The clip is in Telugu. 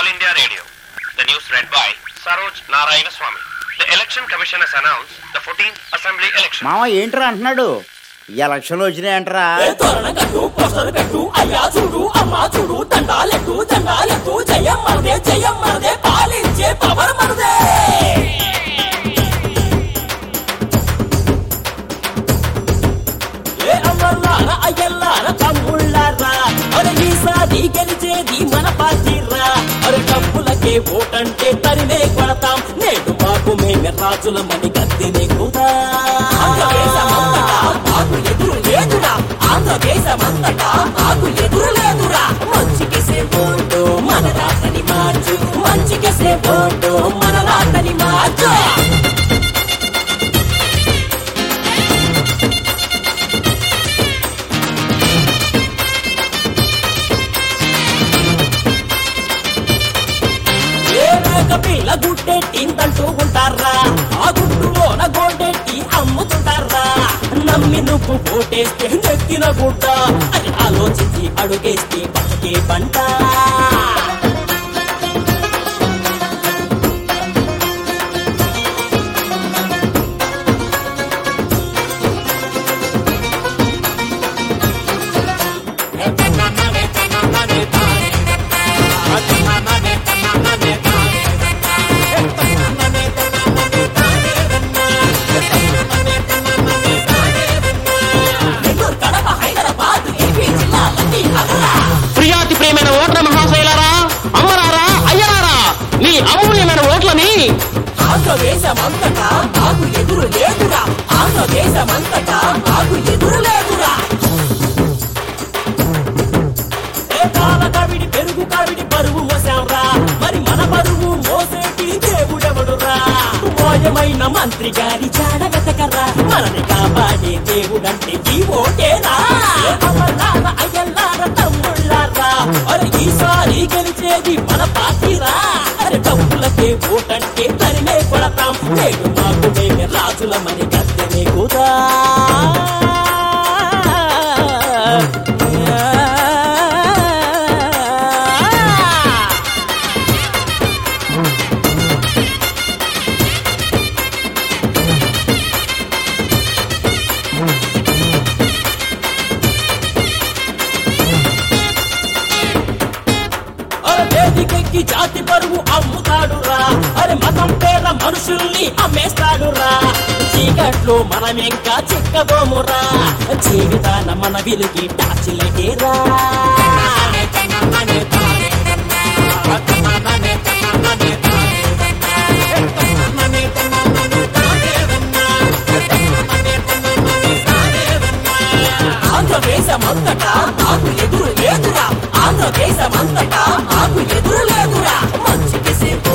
All India Radio. The news read by Saroj Narayana Swami. The Election Commission has announced the 14th Assembly election. మామ ఏంట్రా అంటున్నాడు ఈ ఎలక్షన్లు వచ్చినాయంటరా ఏ తోరణ కట్టు పోస్టర్ కట్టు అయ్యా చూడు అమ్మా చూడు దండాలెట్టు దండాలెట్టు జయం మనదే జయం మనదే పాలించే పవర్ మనదే ఏ అమ్మల్లారా అయ్యల్లారా తమ్ముళ్ళారా అరే ఈసారి గెలిచేది మన పార్టీరా అరే డబ్బులకే ఓటంటే తరిమే కొడతాం నేడు మాకు మేమే రాజులమని గద్దెనే కూడా ఆంధ్రదేశమంతటా మాకు ఎదురు లేదురా ఆంధ్రదేశమంతటా మాకు ఎదురు లేదురా మంచికేసే ఓటు మన రాతని మార్చు మంచికేసే ఓటు మన రాతని మార్చు ఏ మేక పిల్ల గుడ్డెట్టిందంటూ ఉంటారా ఆ గుడ్డులోన గోడెట్టి అమ్ముతుంటారా నమ్మి నువ్వు ఓటేస్తే నెక్కిన గుడ్డ అని ఆలోచించి అడుగేస్తే బతికే పంట నెల్లూరు, కడప హైదరాబాద్ ఏపీ జిల్లాలన్నీ అగరా ప్రియాతి ప్రియమైన ఓట్ల మహాశైలారా అమ్మరారా అయ్యరారా మీ అమూల్యమైన ఓట్లని ఆంధ్రదేశమంతటా మాకు ఎదురు లేదురా ఆంధ్రదేశమంతటా మాకు ఎదురు లేదురా ఏ కాల కవిడి పెరుగు కవిడి బరువు మోసాంరా మరి మన బరువు మోసేటి దేవుడెవడురా మోయమైన మంత్రి గారి చాడ వెతకరా మనని కాపాడే దేవుడంటే ఈ ఓటేరా ఏ అమర్లార అయ్యల్లార తమ్ముళ్ళారా అరే ఈసారి గెలిచేది మన పార్టీరా అరే డబ్బులకే ఓటంటే తరిమే కొడతాం నేడు మాకు మేమే రాజులమని గద్దెనే కూడా అరే వేదికెక్కి జాతి పరువు అమ్ముతాడురా అరే మతం పేర మనుషుల్ని అమ్మేస్తాడురా చీకట్లో మనం ఇంకా చిక్కబోమురా జీవితాన మన విలుగి టాచిలకేరా ఆంధ్రదేశమంతటా మాకు ఎదురు లేదురా ఆంధ్రదేశమంతటా మాకు ఎదురు లేదురా మంచికి సేపు